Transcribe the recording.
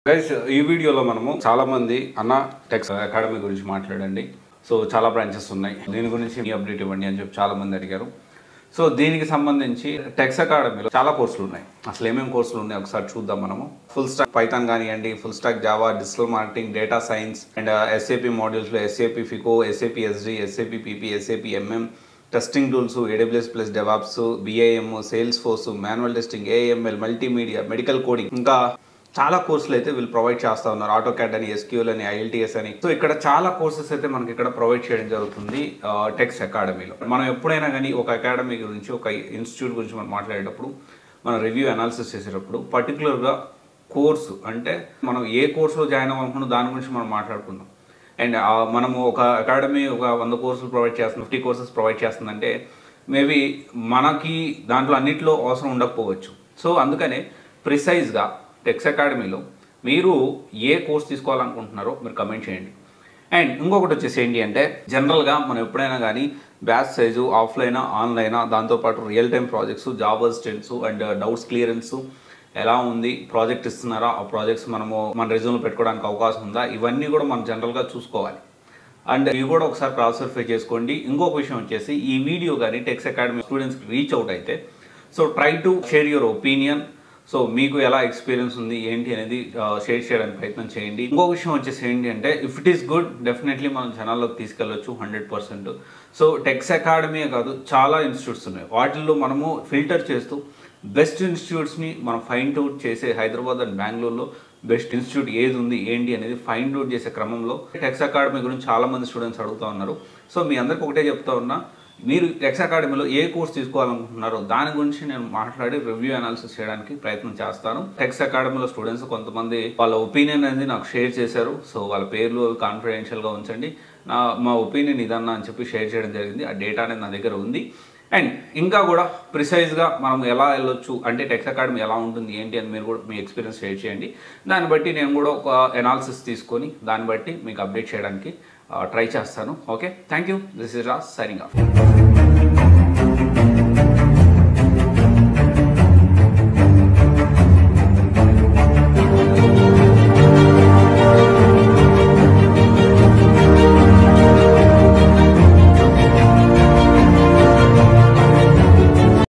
guys ఈ వీడియోలో మనము చాలా మంది అన్న టెక్స్ అకాడమీ గురించి మాట్లాడండి సో చాలా బ్రాంచెస్ ఉన్నాయి దీని గురించి మీ అప్డేట్ ఇవ్వండి అని చెప్పి చాలా మంది అడిగారు సో దీనికి సంబంధించి టెక్స్ అకాడమీలో చాలా కోర్సులు ఉన్నాయి అసలు ఏమేమి కోర్సులు ఉన్నాయి ఒకసారి చూద్దాం మనము ఫుల్ స్టాక్ పైథాన్ కానివ్వండి full stack Java digital marketing data science and SAP మోడ్యూల్స్లో SAP FICO SAP SD SAP PP SAP MM testing tools AWS plus DevOps BIM sales force manual testing AML multimedia medical coding ఇంకా చాలా కోర్సులు అయితే వీళ్ళు provide చేస్తా ఉన్నారు auto CAD అని SQL అని ఐఎల్టీఎస్ అని సో ఇక్కడ చాలా కోర్సెస్ అయితే మనకి ఇక్కడ ప్రొవైడ్ చేయడం జరుగుతుంది టెక్స్ అకాడమీలో మనం ఎప్పుడైనా కానీ ఒక అకాడమీ గురించి ఒక ఇన్స్టిట్యూట్ గురించి మనం మాట్లాడేటప్పుడు మనం రివ్యూ అనాలిసిస్ చేసేటప్పుడు పర్టికులర్గా కోర్సు అంటే మనం ఏ కోర్సులో జాయిన్ అవ్వాలనుకున్నా దాని గురించి మనం మాట్లాడుకుందాం అండ్ మనము ఒక అకాడమీ ఒక వంద కోర్సులు ప్రొవైడ్ చేస్తుంది ఫిఫ్టీ కోర్సెస్ ప్రొవైడ్ చేస్తుందంటే మేబీ మనకి దాంట్లో అన్నిట్లో అవసరం ఉండకపోవచ్చు సో అందుకనే ప్రిసైజ్గా టెక్స్ అకాడమీలో మీరు ఏ కోర్స్ తీసుకోవాలనుకుంటున్నారో మీరు కమెంట్ చేయండి అండ్ ఇంకొకటి వచ్చేసి ఏంటి అంటే జనరల్గా మనం ఎప్పుడైనా కానీ బ్యాచ్ సైజు ఆఫ్లైనా ఆన్లైనా దాంతోపాటు real time projects job assistants and doubts clearance ఎలా ఉంది ప్రాజెక్ట్ ఇస్తున్నారా ఆ ప్రాజెక్ట్స్ మనము మన రెజ్యూమ్లో పెట్టుకోవడానికి అవకాశం ఉందా ఇవన్నీ కూడా మనం జనరల్గా చూసుకోవాలి అండ్ ఇవి కూడా ఒకసారి క్రాస్ వెరిఫై చేసుకోండి ఇంకొక విషయం వచ్చేసి ఈ వీడియో కానీ టెక్స్ అకాడమీ స్టూడెంట్స్కి రీచ్ అవుట్ అయితే so try to share your opinion so మీకు ఎలా ఎక్స్పీరియన్స్ ఉంది ఏంటి అనేది షేర్ చేయడానికి ప్రయత్నం చేయండి ఇంకో విషయం వచ్చేసి ఏంటి అంటే if it is good definitely మనం జనాల్లోకి తీసుకెళ్ళొచ్చు హండ్రెడ్ పర్సెంట్ సో టెక్స్ అకాడమీ కాదు చాలా ఇన్స్టిట్యూట్స్ ఉన్నాయి వాటిల్లో మనము ఫిల్టర్ చేస్తూ బెస్ట్ ఇన్స్టిట్యూట్స్ని మనం ఫైండ్ అవుట్ చేసే హైదరాబాద్ అండ్ బెంగళూరులో బెస్ట్ ఇన్స్టిట్యూట్ ఏది ఉంది ఏంటి అనేది ఫైండ్ అవుట్ చేసే క్రమంలో టెక్స్ అకాడమీ గురించి చాలా మంది స్టూడెంట్స్ అడుగుతూ ఉన్నారు సో మీ అందరికి ఒకటే చెప్తా ఉన్నా మీరు టెక్స్ అకాడమీలో ఏ కోర్స్ తీసుకోవాలనుకుంటున్నారో దాని గురించి నేను మాట్లాడి రివ్యూ అనాలిసిస్ చేయడానికి ప్రయత్నం చేస్తాను టెక్స్ అకాడమీలో స్టూడెంట్స్ కొంతమంది వాళ్ళ ఒపీనియన్ అనేది నాకు షేర్ చేశారు సో వాళ్ళ పేర్లు కాన్ఫిడెన్షియల్గా ఉంచండి నా మా ఒపీనియన్ ఇదన్నా అని చెప్పి షేర్ చేయడం జరిగింది ఆ డేటా అనేది నా దగ్గర ఉంది అండ్ ఇంకా కూడా ప్రిసైజ్గా మనం ఎలా వెళ్ళొచ్చు అంటే టెక్స్ అకాడమీ ఎలా ఉంటుంది ఏంటి అని మీరు కూడా మీ ఎక్స్పీరియన్స్ షేర్ చేయండి దాన్ని బట్టి నేను కూడా ఒక ఎనాలిసిస్ తీసుకొని దాన్ని బట్టి మీకు అప్డేట్ చేయడానికి ట్రై చేస్తాను okay thank you this is Ross signing of